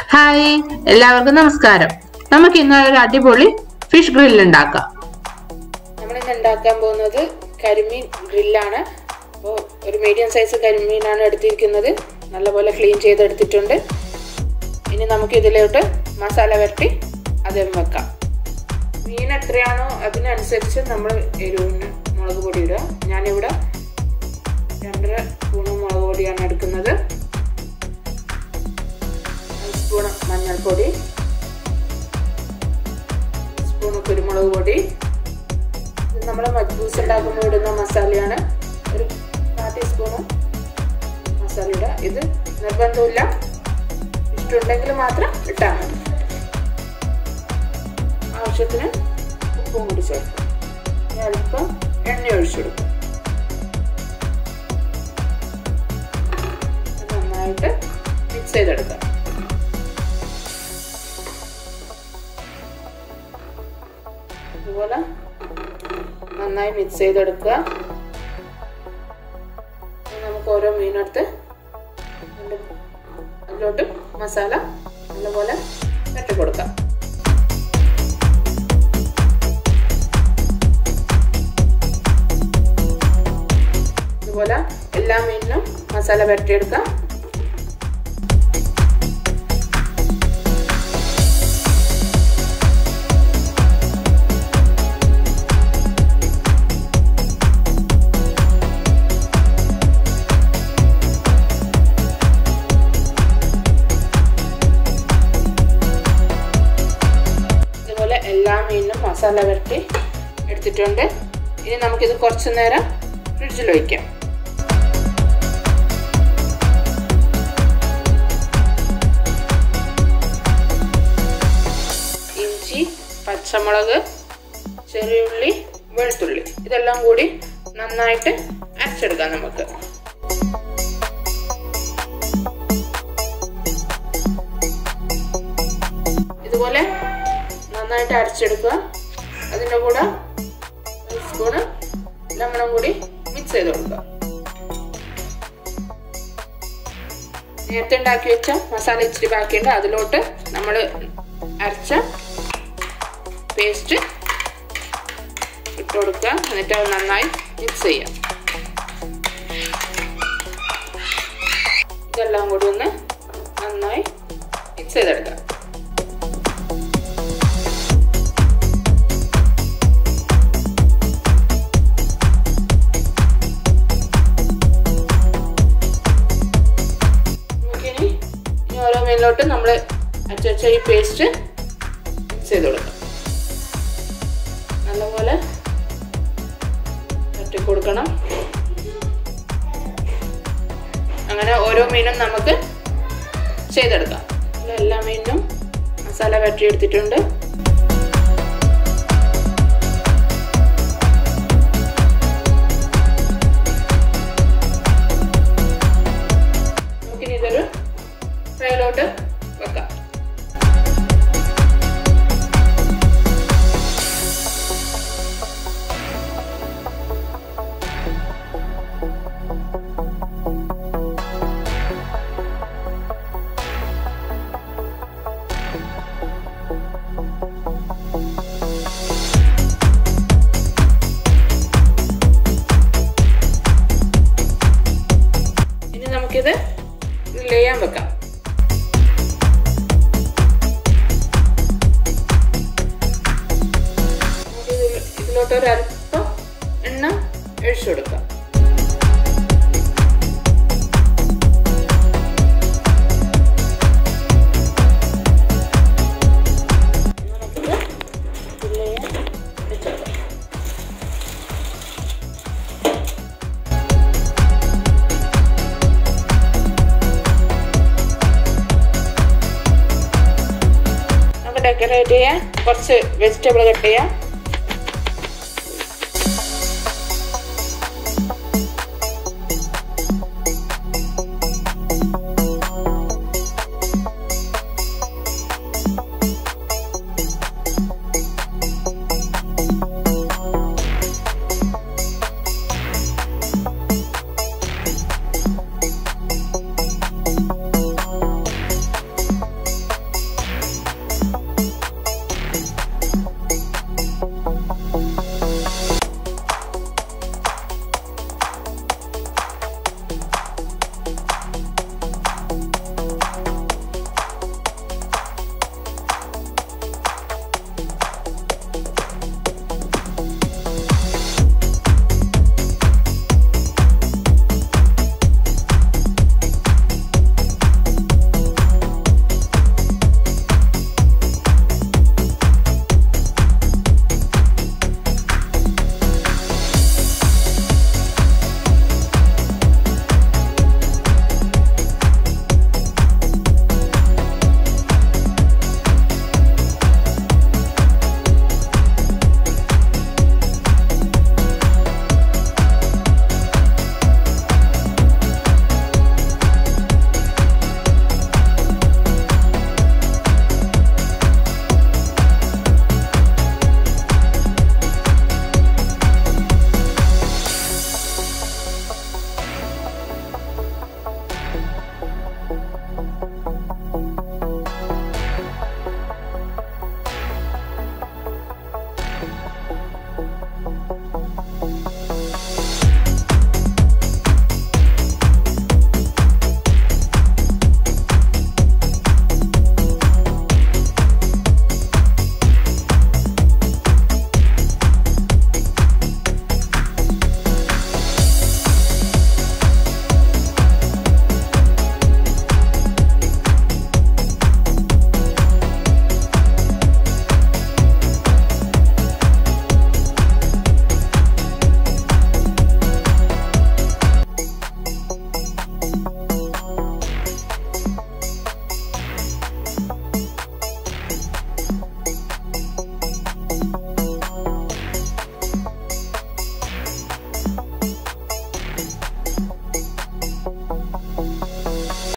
hi എല്ലാവർക്കും നമസ്കാരം നമുക്ക് ഇന്ന് ഒരു അടിപൊളി ഫിഷ് ഗ്രിൽ ഉണ്ടാക്കാം നമ്മളിന്ന് ഉണ്ടാക്കാൻ പോകുന്നത് കരിമീൻ ഗ്രില്ലാണ് അപ്പോൾ ഒരു മീഡിയം സൈസ് കരിമീനാണ് എടുത്തിരിക്കുന്നത് നല്ലപോലെ ക്ലീൻ ചെയ്തെടുത്തിട്ടുണ്ട് ഇനി നമുക്ക് ഇതിലോട്ട് മസാല വരട്ടി അതും വെക്കാം മീൻ എത്രയാണോ അതിനനുസരിച്ച് നമ്മൾ എരിവിന് മുളക് പൊടി ഇടുക ഞാനിവിടെ രണ്ടര സ്പൂണ് മുളക് പൊടിയാണ് എടുക്കുന്നത് സ്പൂൺ മഞ്ഞൾപ്പൊടി സ്പൂണ് കുരുമുളക് പൊടി ഇത് നമ്മൾ മജ്ബൂസ് ഉണ്ടാക്കുമ്പോൾ ഇടുന്ന മസാലയാണ് ഒരു കാ ടീസ്പൂണ് മസാല ഇടുക ഇത് നിർബന്ധമില്ല ഇഷ്ടമുണ്ടെങ്കിൽ മാത്രം ഇട്ടാൽ മതി ആവശ്യത്തിന് ഉപ്പും കൂടി ചേർക്കും ഇനി അല്പം എണ്ണ ഒഴിച്ചു കൊടുക്കും നന്നായിട്ട് മിക്സ് ചെയ്തെടുക്കാം ഇതുപോലെ നന്നായി മിക്സ് ചെയ്തെടുക്കുക നമുക്ക് ഓരോ മീനെടുത്ത് അതിലോട്ട് മസാല നല്ലപോലെ തട്ടി കൊടുക്കാം ഇതുപോലെ എല്ലാ മീനിനും മസാല പുരട്ടിയെടുക്കാം ഇതുപോലെ എല്ലാ മീനിനും മസാല പുരട്ടി എടുത്തിട്ടുണ്ട് ഇനി നമുക്കിത് കുറച്ചു നേരം ഫ്രിഡ്ജിൽ വയ്ക്കാം ഇഞ്ചി പച്ചമുളക് ചെറിയുള്ളി വെളുത്തുള്ളി ഇതെല്ലാം കൂടി നന്നായിട്ട് അരച്ചെടുക്കാം നമുക്ക് ഇതുപോലെ നന്നായിട്ട് അരച്ചെടുക്കുക അതിൻ്റെ കൂടെ ഒരു സ്പൂണ് ലെമണും കൂടി മിക്സ് ചെയ്ത് കൊടുക്കുക നേരത്തെ ഉണ്ടാക്കി വെച്ച മസാല ഇച്ചിരി ബാക്കിയുണ്ട് അതിലോട്ട് നമ്മൾ അരച്ച പേസ്റ്റ് ഇട്ട് കൊടുക്കുക എന്നിട്ട് അത് നന്നായി മിക്സ് ചെയ്യാം ഇതെല്ലാം കൂടി ഒന്ന് നന്നായി മിക്സ് ചെയ്തെടുക്കാം നമുക്കിനി ഇനി ഓരോ മീനിലോട്ട് നമ്മൾ അച്ചച്ച ഈ പേസ്റ്റ് മിക്സ് ചെയ്ത് കൊടുക്കാം നല്ലപോലെ തട്ടി കൊടുക്കണം അങ്ങനെ ഓരോ മീനും നമുക്ക് ചെയ്തെടുക്കാം എല്ലാ മീനിനും മസാല വരട്ടി എടുത്തിട്ടുണ്ട് നമുക്കിനി ഇതൊരു ട്രൈയിലോട്ട് വെക്കാം ഇനി നമുക്കിത് ഗ്രിൽ ചെയ്യാൻ വെക്കാം നമുക്ക് ഇതിൽ- ഇതിലോട്ട് ഒരു അല്പം എണ്ണ ഒഴിച്ചു കൊടുക്കാം നമുക്കിത് grill ചെയ്യാൻ വെച്ചെടുക്കാം നമുക്ക് ഡെക്കറേറ്റ് ചെയ്യാൻ കുറച്ച് വെജിറ്റബിൾ കട്ട് ചെയ്യാം